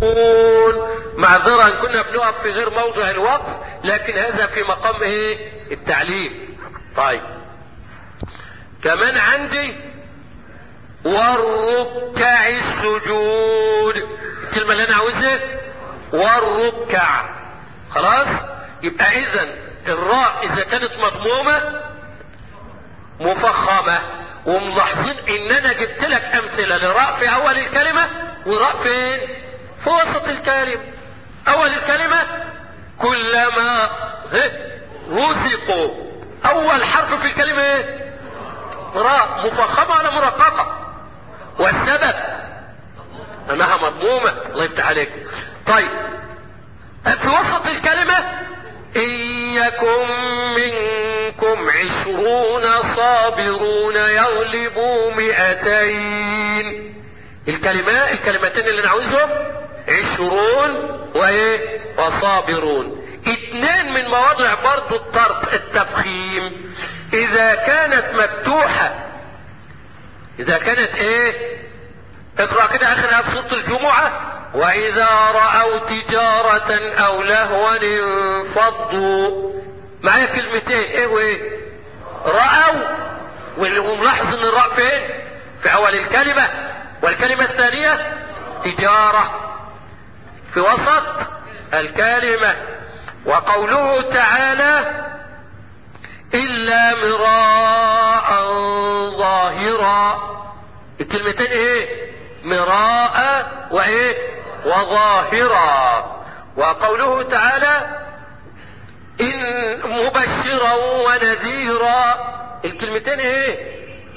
معذرة ان كنا بنقف في غير موضع الوقف لكن هذا في مقام ايه التعليم طيب كمان عندي والركع السجود الكلمة اللي انا عاوزها والركع خلاص يبقى اذا الراء اذا كانت مضمومة مفخمة وملاحظين ان انا جبت لك امثلة لراء في اول الكلمة وراء فين في وسط الكلمة اول الكلمة كلما رزقوا اول حرف في الكلمة ايه راء مفخمة ولا مرققة والسبب انها مضمومة الله يفتح عليك طيب في وسط الكلمة ان يكن منكم عشرون صابرون يغلبوا مئتين الكلمات الكلمتين اللي نعوزهم عشرون وايه وصابرون اتنين من مواضع برضو الطرد التفخيم اذا كانت مفتوحة اذا كانت ايه اقرأ كده اخرها في سورة الجمعة واذا رأوا تجارة او لهوا انفضوا معايا كلمتين ايه وايه رأوا وملاحظ ان الراء فين في اول الكلمة والكلمة الثانية تجارة في وسط الكلمة وقوله تعالى إلا مراء ظاهرا الكلمتين ايه مراء وايه وظاهرا وقوله تعالى إن مبشرا ونذيرا الكلمتين ايه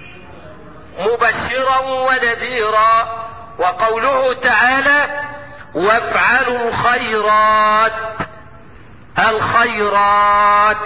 مبشرا ونذيرا وقوله تعالى وافعلوا الخيرات الخيرات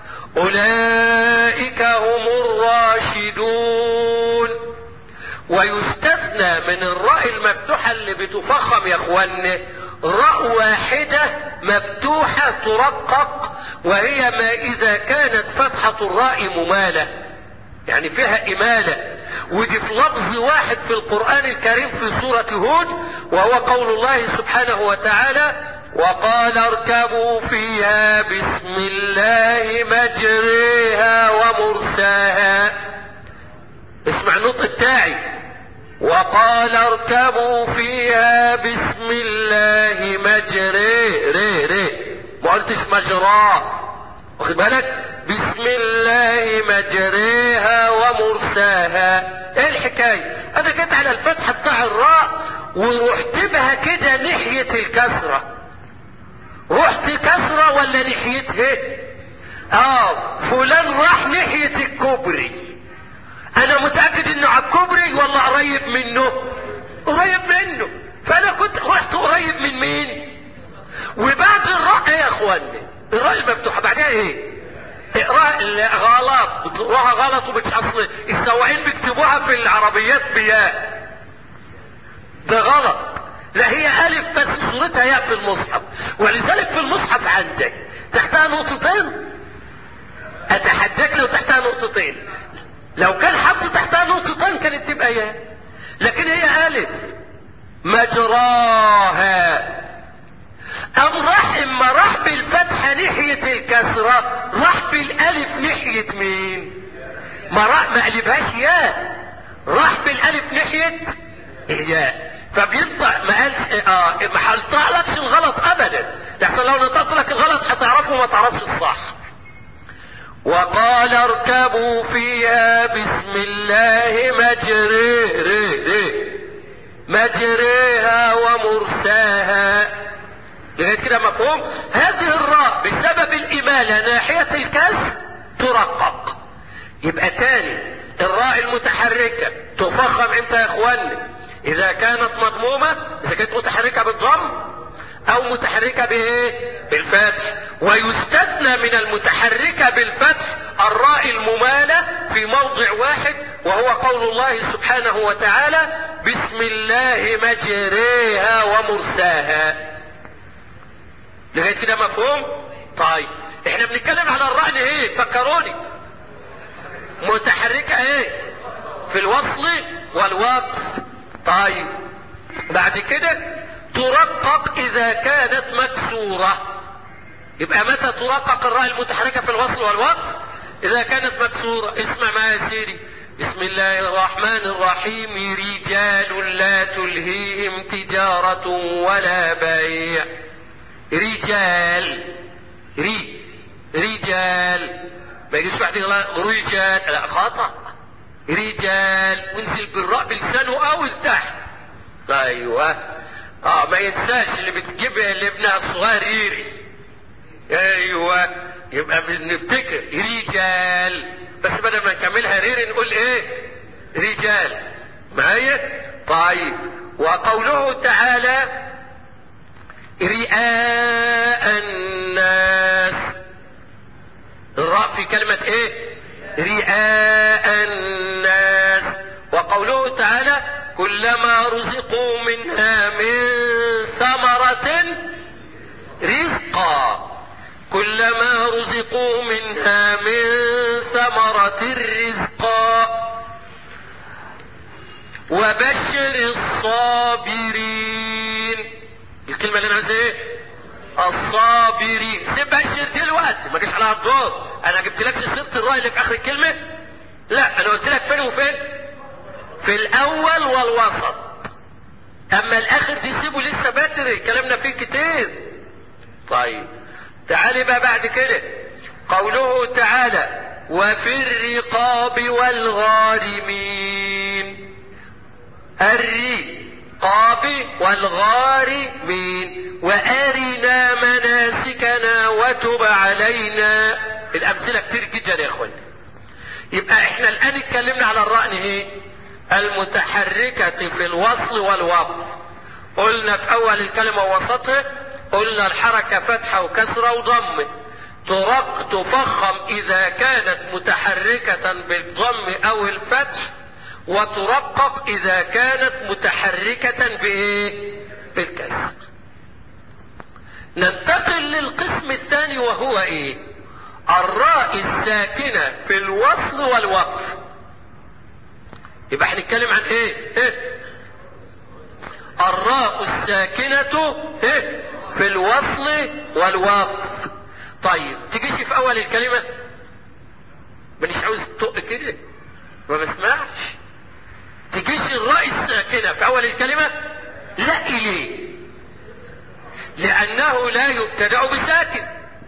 اولئك هم الراشدون ويستثنى من الراء المفتوحة اللي بتفخم يا اخواني راء واحدة مفتوحة ترقق وهي ما اذا كانت فتحة الراء ممالة يعني فيها امالة ودي في لفظ واحد في القرآن الكريم في سورة هود وهو قول الله سبحانه وتعالى وقال اركبوا فيها بسم الله مجريها ومرساها اسمع النطق بتاعي وقال اركبوا فيها بسم الله مجري ري ري ما قلتش مجراه واخد بالك بسم الله مجريها ومرساها ايه الحكاية انا جيت على الفتحة بتاع الراء ورحت بها كده ناحية الكسرة رحت كسرة ولا ناحيتها اه فلان راح ناحية الكوبري انا متأكد انه على الكوبري ولا قريب منه قريب منه فانا كنت رحت قريب من مين وبعد الراء يا اخواني الراء المفتوحة بعدها ايه اقراء غلط بتقراها غلط ومش اصل السواقين بيكتبوها في العربيات بياء ده غلط لا هي الف بس صورتها ياء في المصحف ولذلك في المصحف عندك تحتها نقطتين اتحداك لو تحتها نقطتين لو كان حط تحتها نقطتين كانت تبقى ياء لكن هي الف مجراها أم راح اما راح بالفتحة ناحية الكسرة راح بالالف ناحية مين ما راح ما قلبهاش ياء راح بالالف ناحية الياء فبينطق ما قالش اه ما هنطقلكش الغلط ابدا لحسن لو نطقت لك الغلط هتعرفه وما تعرفش الصح وقال اركبوا فيها بسم الله مجري ري ري مجريها ومرساها لغايه كده مفهوم هذه الراء بسبب الاماله ناحيه الكسر ترقق يبقى تاني الراء المتحركه تفخم امتى يا اخواني اذا كانت مضمومه اذا كانت متحركه بالضم او متحركه بايه بالفتح ويستثنى من المتحركه بالفتح الراء المماله في موضع واحد وهو قول الله سبحانه وتعالى بسم الله مجريها ومرساها لغايه كده مفهوم طيب احنا بنتكلم على الراء ايه فكروني متحركه ايه في الوصل والوقف طيب بعد كده ترقق اذا كانت مكسورة يبقى متى ترقق الراء المتحركة في الوصل والوقف اذا كانت مكسورة اسمع معايا يا سيدي بسم الله الرحمن الرحيم رجال لا تلهيهم تجارة ولا بيع رجال ري رجال ما يجيش واحد يقول رجال لا خطأ رجال وانزل بالراء بلسانه او لتحت ايوه اه ما ينساش اللي بتجيب لابنها الصغير ريري ايوه يبقى بنفتكر رجال بس بدل ما نكملها ريري نقول ايه رجال معايا طيب وقوله تعالى رئاء الناس الراء في كلمة ايه رئاء الناس وقوله تعالى كلما رزقوا منها من ثمرة رزقا كلما رزقوا منها من ثمرة رزقا وبشر الصابرين الكلمة اللي انا عايزها ايه الصابرين سيب بشر دلوقتي ما جاش عليها الدور انا جبت لك صيغه الراء اللي في اخر الكلمه لا انا قلت لك فين وفين في الاول والوسط اما الاخر دي سيبه لسه بدري كلامنا فيه كتير طيب تعالي بقى بعد كده قوله تعالى وفي الرقاب والغارمين الرقاب والغارمين وارنا مناسكنا وتب علينا الامثله كتير جدا يا اخوان يبقى احنا الان اتكلمنا على الرأن ايه المتحركة في الوصل والوقف قلنا في اول الكلمة ووسطها قلنا الحركة فتحة وكسرة وضم ترق تفخم اذا كانت متحركة بالضم او الفتح وترقق اذا كانت متحركة بايه بالكسر ننتقل للقسم الثاني وهو ايه الراء الساكنة في الوصل والوقف يبقى هنتكلم عن ايه, إيه؟ الراء الساكنة إيه؟ في الوصل والوقف طيب تجيش في اول الكلمة مانيش عاوز تطق كده ما بسمعش تجيش الراء الساكنة في اول الكلمة لا ليه لانه لا يبتدأ بساكن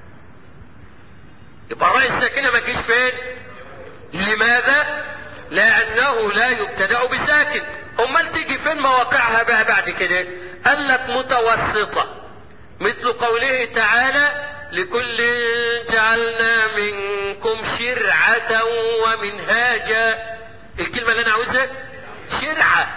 يبقى الراء الساكنة ما تجيش فين لماذا لانه لا يبتدأ بساكن امال تيجي فين مواقعها بقى بعد كده قال لك متوسطة مثل قوله تعالى لكل جعلنا منكم شرعة ومنهاجا الكلمة اللي انا عاوزها شرعة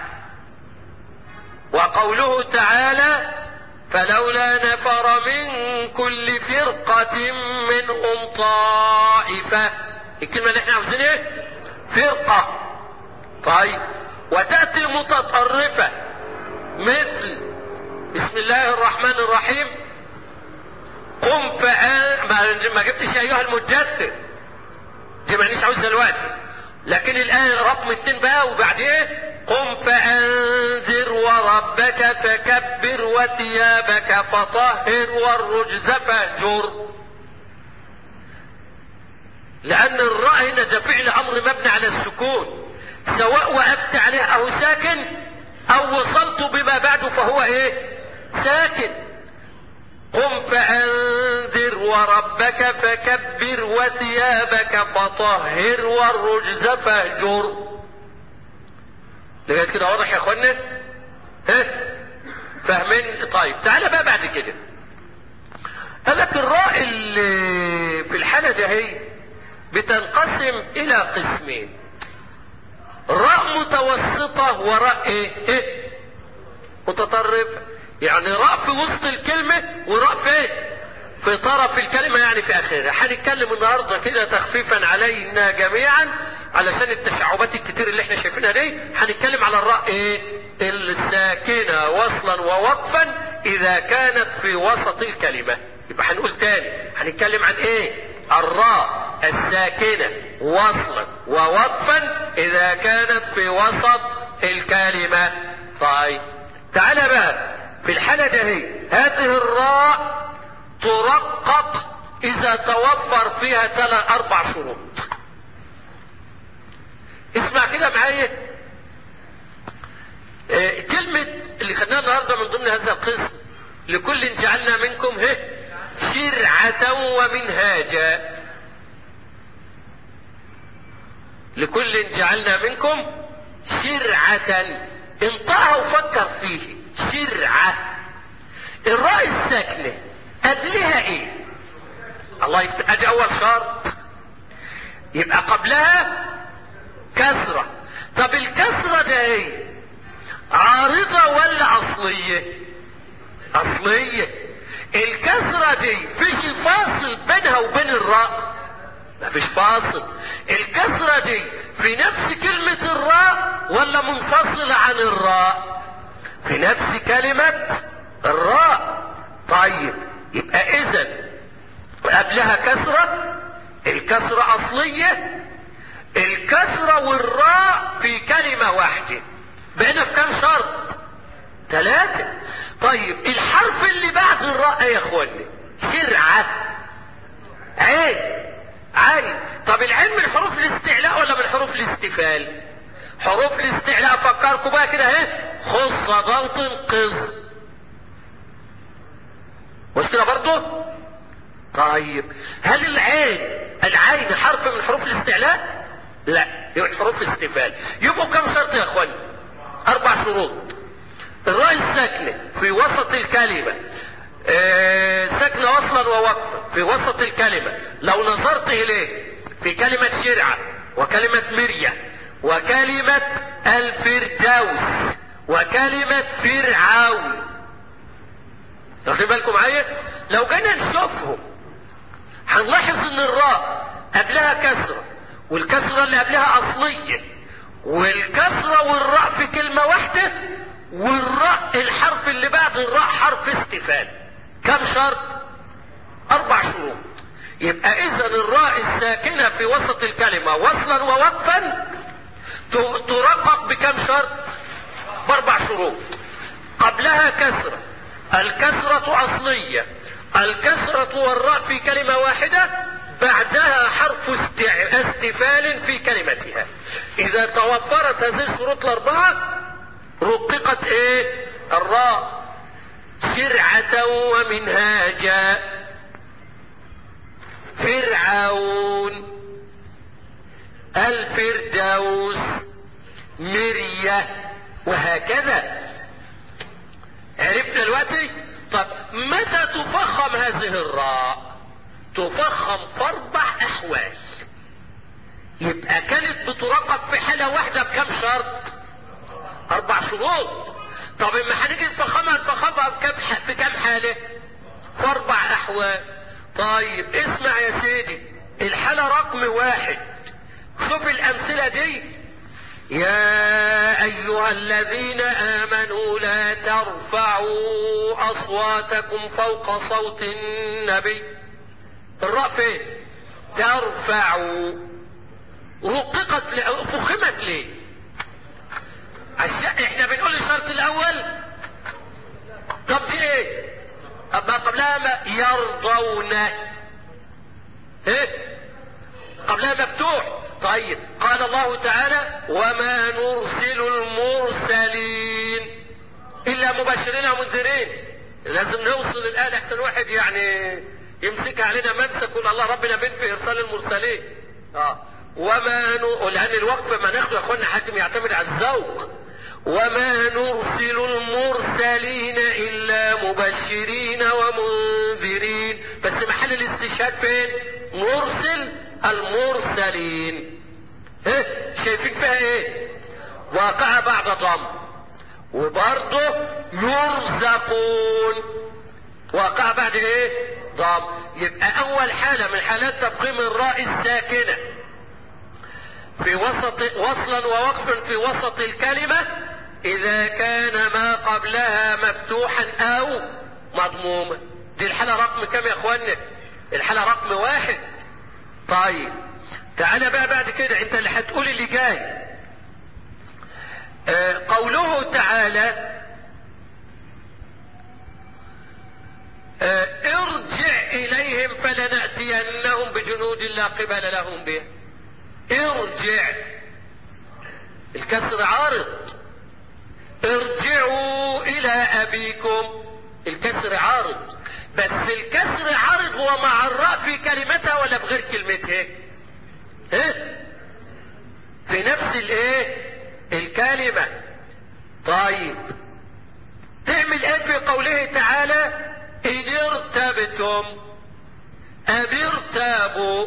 وقوله تعالى فلولا نفر من كل فرقة منهم طائفة الكلمة اللي احنا عاوزين ايه فرقة طيب وتأتي متطرفة مثل بسم الله الرحمن الرحيم قم فأن ما, ما جبتش ايها المدثر دي مانيش عاوزها دلوقتي لكن الآية رقم اتنين بقى وبعدين قم فأنذر وربك فكبر وثيابك فطهر والرجز فاهجر لأن الراء هنا ده فعل أمر مبني على السكون سواء وقفت عليه أو ساكن أو وصلت بما بعده فهو إيه؟ ساكن قم فأنذر وربك فكبر وثيابك فطهر والرجز فاهجر لغاية كده واضح يا اخوانا ها فاهمين طيب تعالى بقى بعد كده قال لك الراء اللي في الحالة ده هي بتنقسم الى قسمين راء متوسطة وراء ايه, إيه؟ متطرفة يعني راء في وسط الكلمة وراء في في طرف الكلمة يعني في اخرها هنتكلم النهاردة كده تخفيفا علينا جميعا علشان التشعبات الكتير اللي احنا شايفينها دي هنتكلم على الراء ايه الساكنة وصلا ووقفا اذا كانت في وسط الكلمة يبقى هنقول تاني هنتكلم عن ايه الراء الساكنة وصلا ووقفا اذا كانت في وسط الكلمة طيب تعالى بقى في الحالة دي هذه الراء ترقق اذا توفر فيها ثلاث اربع شروط اسمع كده معايا اه كلمة اللي خدناها النهاردة من ضمن هذا القسم لكل جعلنا منكم هه شرعة ومنهاجا لكل جعلنا منكم شرعة انطقها وفكر فيه شرعة الراء الساكنة قبلها ايه الله يكتب ادي اول شرط يبقى قبلها كسرة طب الكسرة ده ايه عارضة ولا اصلية اصلية الكسرة دي فيش فاصل بينها وبين الراء مفيش فاصل الكسرة دي في نفس كلمة الراء ولا منفصلة عن الراء في نفس كلمة الراء طيب يبقى اذا قبلها كسرة الكسرة اصلية الكسرة والراء في كلمة واحدة بقينا في كام شرط ثلاثة طيب الحرف اللي بعد الراء ايه يا اخواني شرعة عين عين طب العين من حروف الاستعلاء ولا من حروف الاستفال حروف الاستعلاء فكركم بقى كده اهي خص ضغط قص مش كده برضه طيب هل العين العين حرف من حروف الاستعلاء لا يبقى حروف الاستفال يبقوا كم شرط يا اخواني اربع شروط الراء الساكنة في وسط الكلمة آه ساكنة وصلا ووقفا في وسط الكلمة لو نظرت إليه في كلمة شرعة وكلمة مرية وكلمة الفردوس وكلمة فرعون واخدين بالكم معايا لو جينا نشوفهم هنلاحظ ان الراء قبلها كسرة والكسرة اللي قبلها اصلية والكسرة والراء في كلمة واحدة والراء الحرف اللي بعد الراء حرف استفال كم شرط اربع شروط يبقى اذا الراء الساكنة في وسط الكلمة وصلا ووقفا ترقق بكم شرط باربع شروط قبلها كسرة الكسرة اصلية الكسرة والراء في كلمة واحدة بعدها حرف استفال في كلمتها اذا توفرت هذه الشروط الاربعة رققت ايه الراء شرعة ومنهاجا فرعون الفردوس مرية وهكذا عرفنا دلوقتي طب متى تفخم هذه الراء تفخم في اربع احوال يبقى كانت بترقق في حالة واحدة بكم شرط اربع شروط طب اما هنيجي نفخمها نفخمها بكم في كم حالة في اربع احوال طيب اسمع يا سيدي الحالة رقم واحد شوف الامثلة دي يا ايها الذين امنوا لا ترفعوا اصواتكم فوق صوت النبي الراء فين ترفعوا رققت فخمت ليه الشيء احنا بنقول الشرط الاول طب دي ايه اما قبلها ما يرضون ايه قبلها مفتوح طيب قال الله تعالى وما نرسل المرسلين الا مبشرين ومنذرين لازم نوصل الآن احسن واحد يعني يمسك علينا ممسك يقول الله ربنا بين في ارسال المرسلين اه وما ن... لان الوقف ما ناخده يا اخوانا حاتم يعتمد على الذوق وما نرسل المرسلين الا مبشرين ومنذرين بس محل الاستشهاد فين نرسل المرسلين ايه شايفين فيها ايه واقع بعد ضم وبرضه يرزقون واقع بعد ايه ضم يبقى اول حالة من حالات تفخيم الراء الساكنة في وسط وصلا ووقفا في وسط الكلمة اذا كان ما قبلها مفتوحا او مضموما دي الحالة رقم كم يا اخوانا الحالة رقم واحد طيب تعالى بقى بعد كده انت اللي هتقول اللي جاي آه قوله تعالى جنود لا قبل لهم به ارجع الكسر عارض ارجعوا الى ابيكم الكسر عارض بس الكسر عارض هو مع الراء في كلمتها ولا في غير كلمتها ها في نفس الايه الكلمة طيب تعمل ايه في قوله تعالى ان ارتبتم ام ارتابوا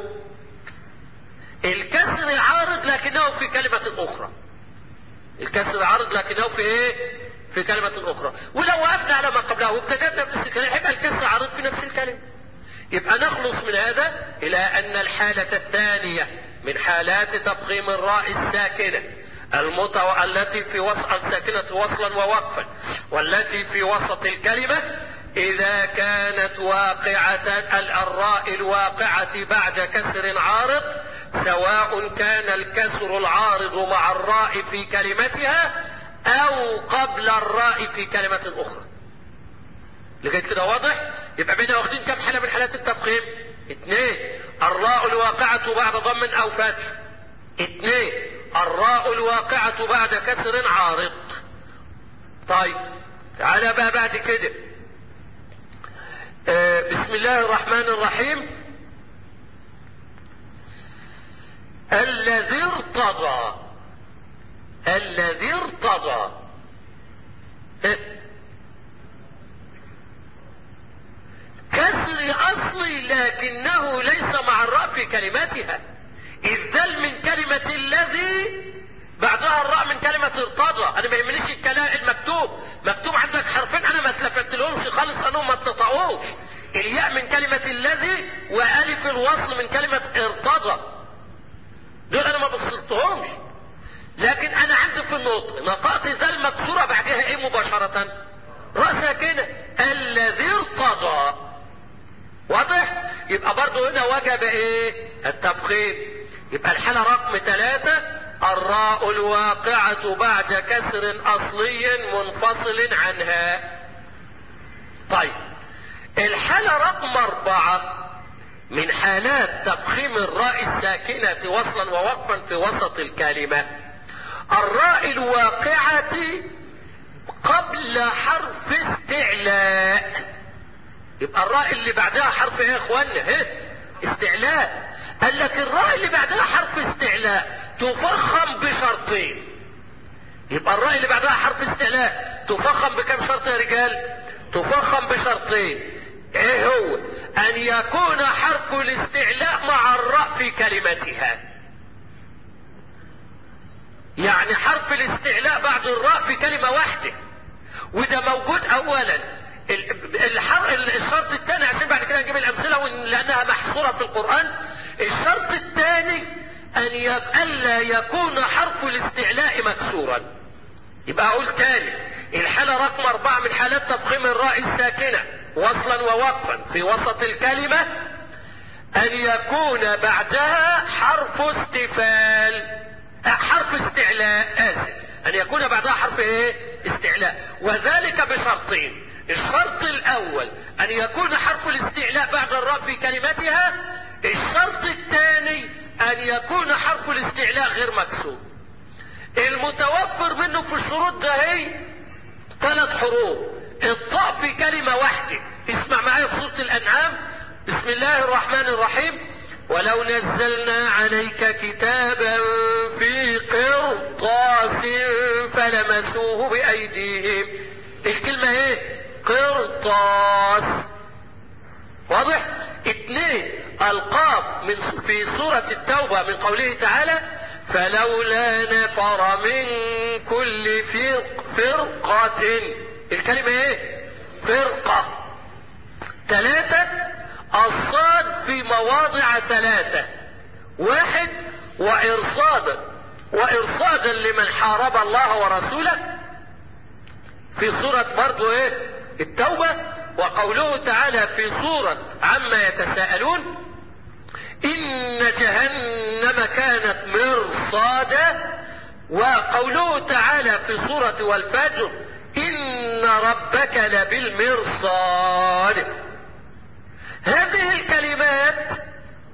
الكسر عارض لكنه في كلمة اخرى الكسر عارض لكنه في ايه في كلمة اخرى ولو وقفنا على ما قبله وابتدأنا بنفس الكلمة يبقى الكسر عارض في نفس الكلمة يبقى نخلص من هذا الى ان الحالة الثانية من حالات تفخيم الراء الساكنة المتو... التي في وسط الساكنة وصلا ووقفا والتي في وسط الكلمة إذا كانت واقعة الراء الواقعة بعد كسر عارض سواء كان الكسر العارض مع الراء في كلمتها أو قبل الراء في كلمة أخرى. لغاية كده واضح؟ يبقى بينا واخدين كم حالة من حالات التفخيم؟ اثنين الراء الواقعة بعد ضم أو فتح. اثنين الراء الواقعة بعد كسر عارض. طيب تعالى بقى بعد كده. آه بسم الله الرحمن الرحيم الذي ارتضى الذي ارتضى كسر اصلي لكنه ليس مع الراء في كلماتها اذ ذل من كلمة الذي بعدها الراء من كلمة ارتضى انا ما يهمنيش الكلام المكتوب مكتوب عندك حرفين انا ما اتلفت لهمش خالص انهم ما اتطعوش الياء من كلمة الذي والف الوصل من كلمة ارتضى دول انا ما بصرتهمش لكن انا عندي في النطق نطقت ذا المكسورة بعدها ايه مباشرة راء ساكنة الذي ارتضى واضح يبقى برضو هنا وجب ايه التفخيم يبقى الحالة رقم ثلاثة الراء الواقعة بعد كسر اصلي منفصل عنها طيب الحالة رقم اربعة من حالات تفخيم الراء الساكنة وصلا ووقفا في وسط الكلمة الراء الواقعة قبل حرف استعلاء يبقى الراء اللي بعدها حرف ايه يا اخوانا ها استعلاء قال لك الراء اللي بعدها حرف استعلاء تفخم بشرطين يبقى الراء اللي بعدها حرف استعلاء تفخم بكم شرط يا رجال تفخم بشرطين ايه هو ان يكون حرف الاستعلاء مع الراء في كلمتها يعني حرف الاستعلاء بعد الراء في كلمة واحدة وده موجود اولا الشرط الثاني عشان بعد كده نجيب الامثلة لانها محصورة في القرآن الشرط الثاني ان الا يكون حرف الاستعلاء مكسورا يبقى اقول تاني الحالة رقم اربعة من حالات تفخيم الراء الساكنة وصلا ووقفا في وسط الكلمة ان يكون بعدها حرف استفال حرف استعلاء اسف ان يكون بعدها حرف ايه استعلاء وذلك بشرطين الشرط الاول ان يكون حرف الاستعلاء بعد الراء في كلمتها الشرط الثاني ان يكون حرف الاستعلاء غير مكسور المتوفر منه في الشروط ده هي ثلاث حروف الطاء في كلمة واحدة اسمع معايا في سورة الانعام بسم الله الرحمن الرحيم ولو نزلنا عليك كتابا في قرطاس فلمسوه بأيديهم الكلمة ايه قرطاس واضح اثنين القاف من في سورة التوبة من قوله تعالى فلولا نفر من كل فرق فرقة الكلمة ايه فرقة ثلاثة الصاد في مواضع ثلاثة واحد وإرصادا وإرصادا لمن حارب الله ورسوله في سورة برضو ايه التوبة وقوله تعالى في سورة عما يتساءلون إن جهنم كانت مرصادا وقوله تعالى في سورة والفجر إن ربك لبالمرصاد هذه الكلمات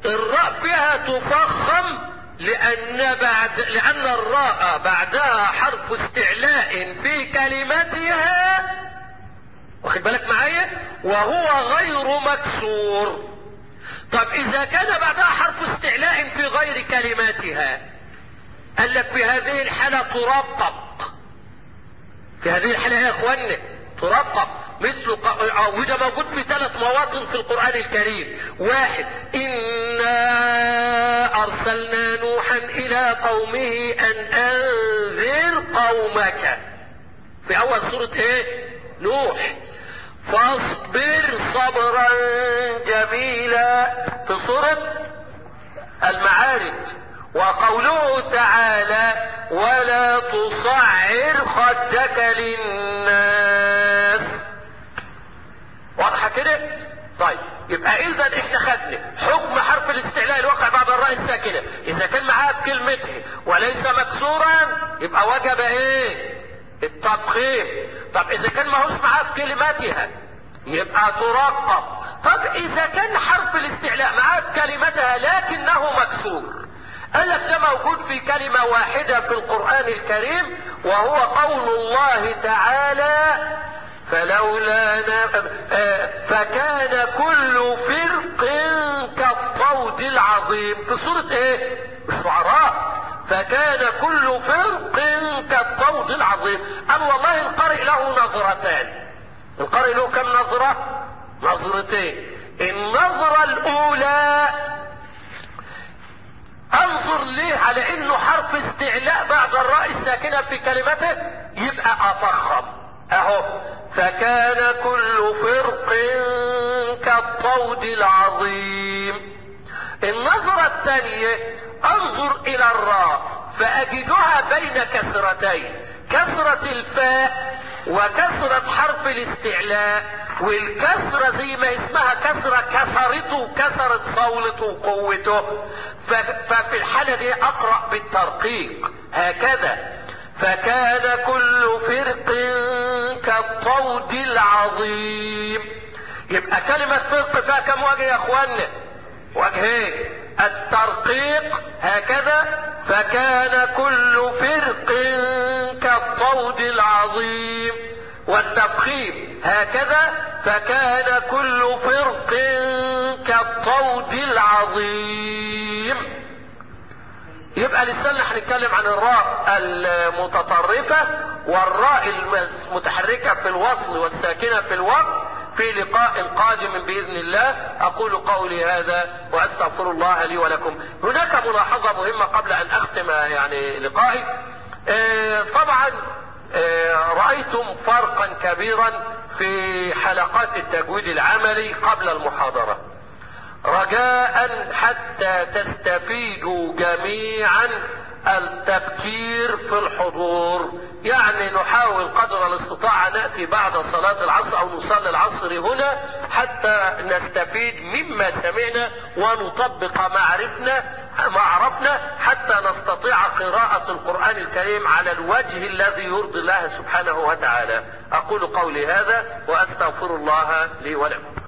الراء فيها تفخم لأن بعد لأن الراء بعدها حرف استعلاء في كلمتها واخد بالك معايا وهو غير مكسور طب إذا كان بعدها حرف استعلاء في غير كلماتها قال لك في هذه الحالة ترقق في هذه الحالة يا اخوانا ترقق مثل وده موجود في ثلاث مواطن في القرآن الكريم واحد إنا أرسلنا نوحا إلى قومه أن أنذر قومك في أول سورة إيه نوح فاصبر صبرا جميلا في سورة المعارج وقوله تعالى ولا تصعر خدك للناس واضحه كده طيب يبقى اذا احنا خدنا حكم حرف الاستعلاء الواقع بعد الراء الساكنه اذا كان معاه في كلمته وليس مكسورا يبقى وجب ايه التضخيم طب اذا كان ماهوش معاه في كلماتها يبقى ترقب طب اذا كان حرف الاستعلاء معاه في كلمتها لكنه مكسور قال لك ده موجود في كلمة واحدة في القرآن الكريم وهو قول الله تعالى فلولا فكان كل فرق كالطود العظيم في سورة ايه الشعراء فكان كل فرق كالطود العظيم قال والله القارئ له نظرتان القارئ له كم نظرة نظرتين النظرة الاولى انظر ليه على انه حرف استعلاء بعد الراء الساكنة في كلمته يبقى افخم اهو فكان كل فرق كالطود العظيم النظرة الثانية انظر الى الراء فاجدها بين كسرتين كسرة الفاء وكسرة حرف الاستعلاء والكسرة زي ما اسمها كسرة كسرته كسرت صولته وقوته ففي الحالة دي اقرأ بالترقيق هكذا فكان كل فرق كالطود العظيم يبقى كلمة فرق فيها كم وجه يا اخوانا وجهين الترقيق هكذا فكان كل فرق كالطود العظيم والتفخيم هكذا فكان كل فرق كالطود العظيم يبقى لسه هنتكلم عن الراء المتطرفة والراء المتحركة في الوصل والساكنة في الوقت في لقاء قادم بإذن الله أقول قولي هذا وأستغفر الله لي ولكم هناك ملاحظة مهمة قبل أن أختم يعني لقائي آه طبعا آه رأيتم فرقا كبيرا في حلقات التجويد العملي قبل المحاضرة رجاء حتى تستفيدوا جميعا التبكير في الحضور يعني نحاول قدر الاستطاعة نأتي بعد صلاة العصر أو نصلي العصر هنا حتى نستفيد مما سمعنا ونطبق ما عرفنا ما عرفنا حتى نستطيع قراءة القرآن الكريم على الوجه الذي يرضي الله سبحانه وتعالى أقول قولي هذا وأستغفر الله لي ولكم